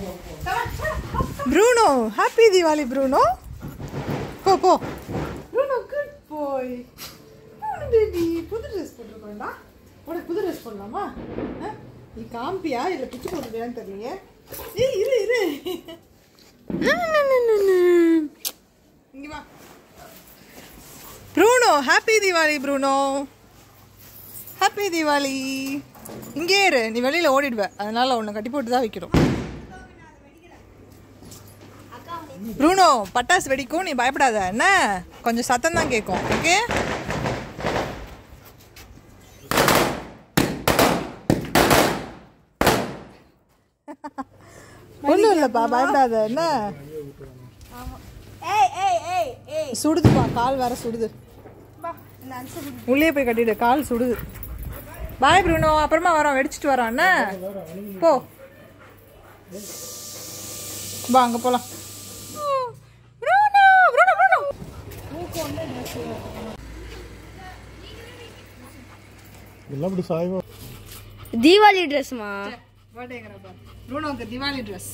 Bruno happy Deepavali Bruno போ போ Bruno good boy baby புது ட்ரெஸ் போட்டிருக்கோம்டா உனக்கு புது ட்ரெஸ் போடலாமா ஆ? நீ காம்பியா இல்லை பிச்சு போட்டுருக்கியான்னு தெரியலையே ஏய் இரு இரு இங்க வா ப்ரூனோ ஹாப்பி தீபாவளி ப்ரூனோ ஹாப்பி தீபாவளி இங்கே இரு நீ வெளியில ஓடிடுவ அதனால உன்னை கட்டி போட்டு தான் வைக்கிறோம் ப்ரூனோ பட்டாசு வெடிக்கும் நீ பயப்படாத என்ன கொஞ்சம் சத்தம் தான் கேட்கும் ஓகே ஒன்றும் இல்லைப்பா பயப்படாத என்ன ஏய் ஏய் ஏய் ஏய் சுடுதுப்பா கால் வேற சுடுது பா இந்த அன்சர் உள்ளே போய் கட்டிடு கால் சுடுது பாய் ப்ரூனோ அப்புறமா வரோம் வெடிச்சிட்டு வரோம் என்ன போ வா அங்க போலாம் ப்ரூனோ ப்ரூனோ ப்ரூனோ எல்லாம் இப்படி சாய்வா தீபாவளி ட்ரெஸ்மா பர்த்டேங்கிறப்ப ப்ரூனோக்கு திவாலி ட்ரெஸ்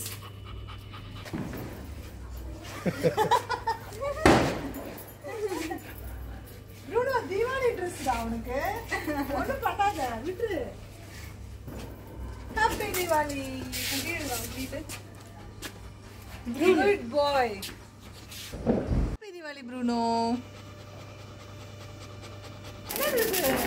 ப்ரூனோ தீபாவளி ட்ரெஸ் தான் அவனுக்கு ஒன்றும் பண்ணாத விட்டுரு happy Deepavali good bye happy Deepavali Bruno என்ன dress?